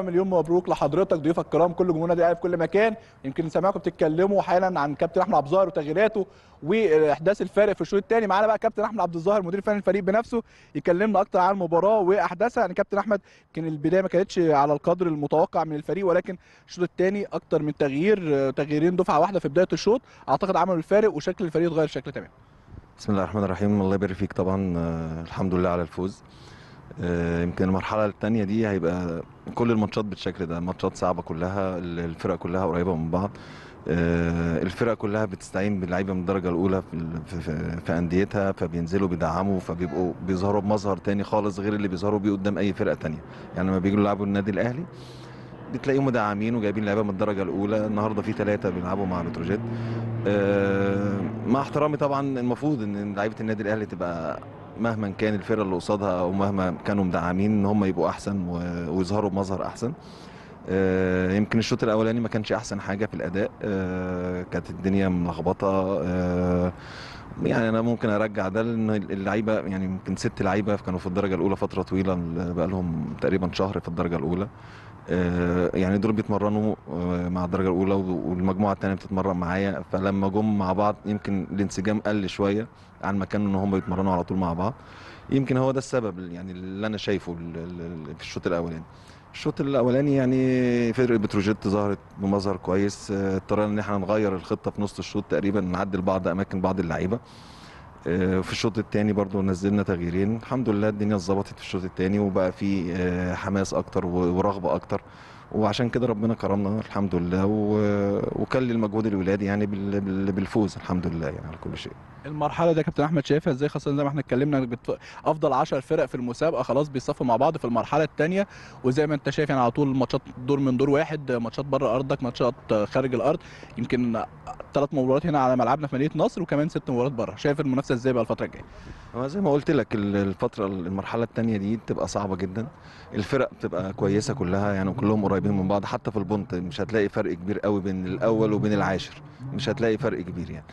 مليون مبروك لحضرتك ضيوفك الكرام كل جمهور نادي الاهلي في كل مكان يمكن سامعكم بتتكلموا حالا عن كابتن احمد عبد الظاهر وتغييراته واحداث الفارق في الشوط الثاني معانا بقى كابتن احمد عبد الظاهر مدير فني الفريق بنفسه يكلمنا اكتر عن المباراه واحداثها يعني كابتن احمد كان البدايه ما كانتش على القدر المتوقع من الفريق ولكن الشوط الثاني اكتر من تغيير تغييرين دفعه واحده في بدايه الشوط اعتقد عملوا الفارق وشكل الفريق اتغير بشكل تمام بسم الله الرحمن الرحيم الله يبارك فيك طبعا آه، الحمد لله على الفوز آه، يمكن المرحلة الثانية دي هيبقى كل الماتشات بالشكل ده ماتشات صعبة كلها الفرق كلها قريبة من بعض آه، الفرق كلها بتستعين باللعيبة من الدرجة الأولى في, ال- في, في, في أنديتها فبينزلوا بيدعموا فبيبقوا بيظهروا بمظهر تاني خالص غير اللي بيظهروا بيه قدام أي فرقة تانية يعني لما بيجوا يلعبوا النادي الأهلي بتلاقيهم مدعمين وجايبين لعيبه من الدرجه الاولى النهارده في ثلاثه بيلعبوا مع بتروجيت آه، مع احترامي طبعا المفروض ان لعيبه النادي الاهلي تبقى مهما كان الفرقه اللي قصادها او مهما كانوا مدعمين ان هم يبقوا احسن و- ويظهروا بمظهر احسن آه، يمكن الشوط الاولاني ما كانش احسن حاجه في الاداء آه، كانت الدنيا ملخبطه آه، يعني انا ممكن ارجع ده لان اللعيبه يعني يمكن ست لعيبه كانوا في الدرجه الاولى فتره طويله بقى لهم تقريبا شهر في الدرجه الاولى آه، يعني دول بيتمرنوا آه، مع الدرجه الاولى والمجموعه الثانيه بتتمرن معايا فلما جم مع بعض يمكن الانسجام قل شويه عن ما كانوا ان هم بيتمرنوا على طول مع بعض يمكن هو ده السبب يعني اللي انا شايفه ال- ال- ال- في الشوط الاولاني الشوط الاولاني يعني فرقه بتروجيت ظهرت بمظهر كويس آه، اضطرينا ان احنا نغير الخطه في نص الشوط تقريبا نعدل بعض اماكن بعض اللعيبه آه، في الشوط الثاني برضو نزلنا تغييرين الحمد لله الدنيا اتظبطت في الشوط الثاني وبقى في آه، حماس اكتر و- ورغبه اكتر وعشان كده ربنا كرمنا الحمد لله و- وكل المجهود الولادي يعني بال- بال- بالفوز الحمد لله يعني على كل شيء المرحله دي يا كابتن احمد شايفها ازاي خاصه زي ما احنا اتكلمنا بت... افضل 10 فرق في المسابقه خلاص بيصفوا مع بعض في المرحله الثانيه وزي ما انت شايف يعني على طول ماتشات دور من دور واحد ماتشات بره ارضك ماتشات خارج الارض يمكن ثلاث مباريات هنا على ملعبنا في مدينه نصر وكمان ست مباريات بره شايف المنافسه ازاي بقى الفتره الجايه هو زي ما قلت لك ال- الفترة المرحلة التانية دي بتبقى صعبة جدا الفرق بتبقى كويسة كلها يعني كلهم قريبين من بعض حتى في البونت مش هتلاقي فرق كبير قوي بين الأول وبين العاشر مش هتلاقي فرق كبير يعني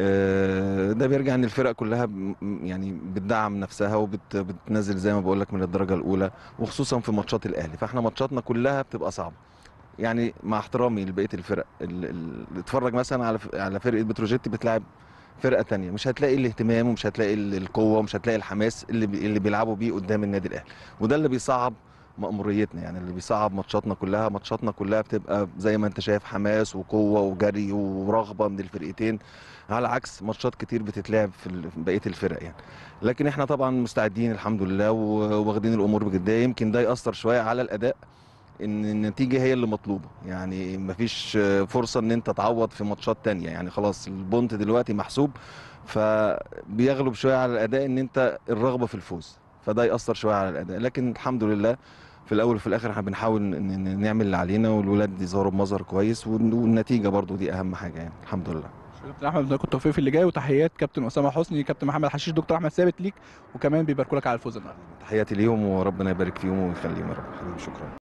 آه، ده بيرجع ان الفرق كلها ب- يعني بتدعم نفسها وبتنزل زي ما بقول لك من الدرجة الأولى وخصوصا في ماتشات الأهلي فاحنا ماتشاتنا كلها بتبقى صعبة يعني مع احترامي لبقية الفرق ال- ال- اتفرج مثلا على ف- على فرقة بتروجيت بتلعب فرقه تانية مش هتلاقي الاهتمام ومش هتلاقي ال- القوه ومش هتلاقي الحماس اللي بي اللي بيلعبوا بيه قدام النادي الاهلي وده اللي بيصعب مأموريتنا يعني اللي بيصعب ماتشاتنا كلها ماتشاتنا كلها بتبقى زي ما انت شايف حماس وقوه وجري ورغبه من الفرقتين على عكس ماتشات كتير بتتلعب في ال- في بقيه الفرق يعني لكن احنا طبعا مستعدين الحمد لله وواخدين الامور بجديه يمكن ده ياثر شويه على الاداء ان النتيجه هي اللي مطلوبه يعني مفيش فرصه ان انت تعوض في ماتشات تانية يعني خلاص البونت دلوقتي محسوب فبيغلب شويه على الاداء ان انت الرغبه في الفوز فده ياثر شويه على الاداء لكن الحمد لله في الاول وفي الاخر احنا بنحاول ن- ن- نعمل اللي علينا والولاد يظهروا بمظهر كويس والن- والنتيجه برضو دي اهم حاجه يعني الحمد لله كابتن احمد بنقول التوفيق في اللي جاي وتحيات كابتن اسامه حسني كابتن محمد حشيش دكتور احمد ثابت ليك وكمان بيباركوا لك على الفوز النهارده تحياتي ليهم وربنا يبارك فيهم ويخليهم يا رب حبيبي شكرا